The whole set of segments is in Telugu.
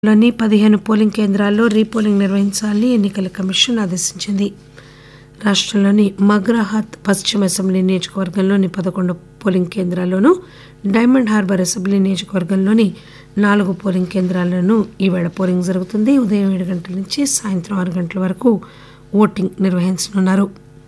లోని పదిహేను పోలింగ్ కేంద్రాల్లో రీపోలింగ్ నిర్వహించాలని ఎన్నికల కమిషన్ ఆదేశించింది రాష్టంలోని మగ్రాహాత్ పశ్చిమ అసెంబ్లీ నియోజకవర్గంలోని పదకొండు పోలింగ్ కేంద్రాల్లోనూ డైమండ్ హార్బర్ అసెంబ్లీ నియోజకవర్గంలోని నాలుగు పోలింగ్ కేంద్రాల్లోనూ ఈవేళ పోలింగ్ జరుగుతుంది ఉదయం ఏడు గంటల నుంచి సాయంత్రం ఆరు గంటల వరకు ఓటింగ్ నిర్వహించనున్నారు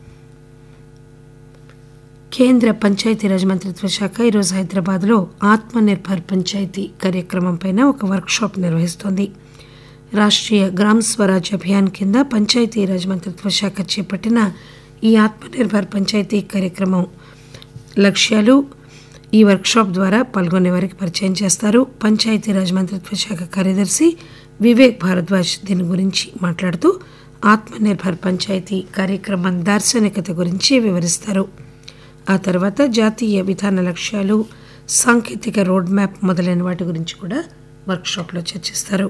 కేంద్ర పంచాయతీరాజ్ మంత్రిత్వ శాఖ ఈరోజు హైదరాబాద్లో ఆత్మ నిర్భర్ పంచాయతీ కార్యక్రమంపై ఒక వర్క్షాప్ నిర్వహిస్తోంది రాష్ట్రీయ గ్రామ్ స్వరాజ్ అభియాన్ కింద పంచాయతీరాజ్ మంత్రిత్వ శాఖ చేపట్టిన ఈ ఆత్మ నిర్భర్ పంచాయతీ కార్యక్రమం లక్ష్యాలు ఈ వర్క్షాప్ ద్వారా పాల్గొనే వారికి పరిచయం చేస్తారు పంచాయతీరాజ్ మంత్రిత్వ శాఖ కార్యదర్శి వివేక్ భారద్వాజ్ దీని గురించి మాట్లాడుతూ ఆత్మ నిర్భర్ పంచాయతీ కార్యక్రమం దార్శనికత గురించి వివరిస్తారు ఆ తర్వాత జాతీయ విధాన లక్ష్యాలు సాంకేతిక రోడ్ మ్యాప్ మొదలైన వాటి గురించి కూడా వర్క్షాప్లో చర్చిస్తారు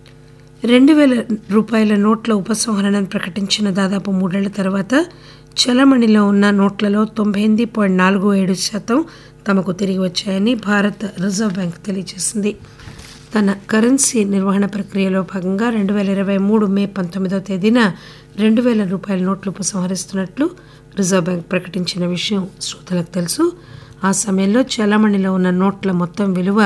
రెండు వేల రూపాయల నోట్ల ఉపసంహరణను ప్రకటించిన దాదాపు మూడేళ్ల తర్వాత చలమణిలో ఉన్న నోట్లలో తొంభై ఎనిమిది పాయింట్ నాలుగు ఏడు శాతం తమకు తిరిగి వచ్చాయని భారత రిజర్వ్ బ్యాంక్ తెలియజేసింది తన కరెన్సీ నిర్వహణ ప్రక్రియలో భాగంగా రెండు వేల ఇరవై మూడు మే పంతొమ్మిదవ తేదీన రెండు వేల రూపాయల నోట్లు ఉపసంహరిస్తున్నట్లు రిజర్వ్ బ్యాంక్ ప్రకటించిన విషయం శ్రోతలకు తెలుసు ఆ సమయంలో చలామణిలో ఉన్న నోట్ల మొత్తం విలువ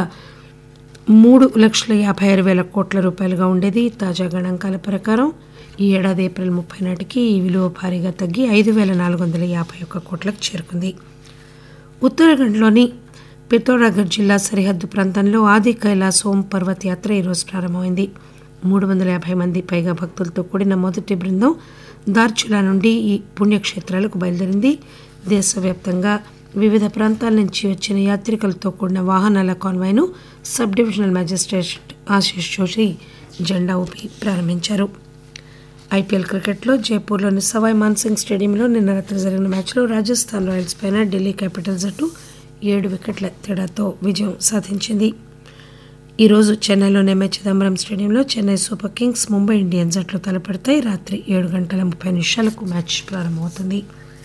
మూడు లక్షల యాభై ఆరు వేల కోట్ల రూపాయలుగా ఉండేది తాజా గణాంకాల ప్రకారం ఈ ఏడాది ఏప్రిల్ ముప్పై నాటికి ఈ విలువ భారీగా తగ్గి ఐదు వేల నాలుగు వందల యాభై ఒక్క కోట్లకు చేరుకుంది ఉత్తరాఖండ్లోని పితోరాగఢ్ జిల్లా సరిహద్దు ప్రాంతంలో ఆది కైలాస్ ఓం పర్వత్ యాత్ర ఈరోజు ప్రారంభమైంది మూడు వందల యాభై మంది పైగా భక్తులతో కూడిన మొదటి బృందం దార్చులా నుండి ఈ పుణ్యక్షేత్రాలకు బయలుదేరింది దేశవ్యాప్తంగా వివిధ ప్రాంతాల నుంచి వచ్చిన యాత్రికులతో కూడిన వాహనాల కాన్వాయ్ను sub divisional magistrate Ashish Joshi జెండా ఊపి ప్రారంభించారు ఐపీఎల్ క్రికెట్లో జైపూర్లోని సవాయ్ మాన్సింగ్ స్టేడియంలో నిన్న రాత్రి జరిగిన మ్యాచ్లో రాజస్థాన్ రాయల్స్ పైన ఢిల్లీ క్యాపిటల్స్ జట్టు ఏడు వికెట్ల తేడాతో విజయం సాధించింది ఈరోజు చెన్నైలోని ఎంఏ చిదంబరం స్టేడియంలో Chennai super kings Mumbai Indians జట్లు తలపడతాయి రాత్రి ఏడు గంటల ముప్పై నిమిషాలకు మ్యాచ్ ప్రారంభమవుతుంది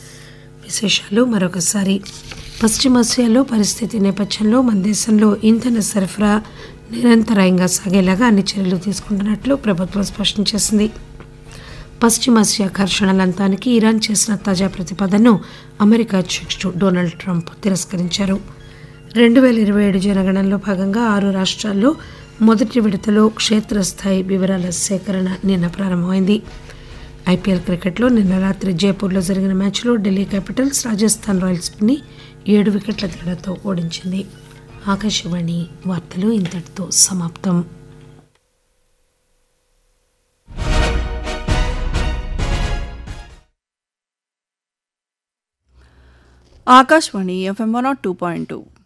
విశేషాలు మరొకసారి పశ్చిమాసియాలో పరిస్థితి నేపథ్యంలో మన దేశంలో ఇంధన సరఫరా నిరంతరాయంగా సాగేలాగా అన్ని చర్యలు తీసుకుంటున్నట్లు ప్రభుత్వం స్పష్టం చేసింది పశ్చిమాసియా ఘర్షణల అంతానికి ఇరాన్ చేసిన తాజా ప్రతిపాదనను అమెరికా అధ్యక్షుడు డొనాల్డ్ ట్రంప్ తిరస్కరించారు రెండు వేల ఇరవై ఏడు జనగణనలో భాగంగా ఆరు రాష్ట్రాల్లో మొదటి విడతలో క్షేత్రస్థాయి వివరాల సేకరణ నిన్న ప్రారంభమైంది ఐపీఎల్ క్రికెట్లో నిన్న రాత్రి జైపూర్లో జరిగిన మ్యాచ్లో ఢిల్లీ క్యాపిటల్స్ రాజస్థాన్ రాయల్స్ని ఏడు వికెట్ల తేడాతో ఓడించింది ఆకాశవాణి వార్తలు ఇంతటితో సమాప్తం Akashvani FM one two point two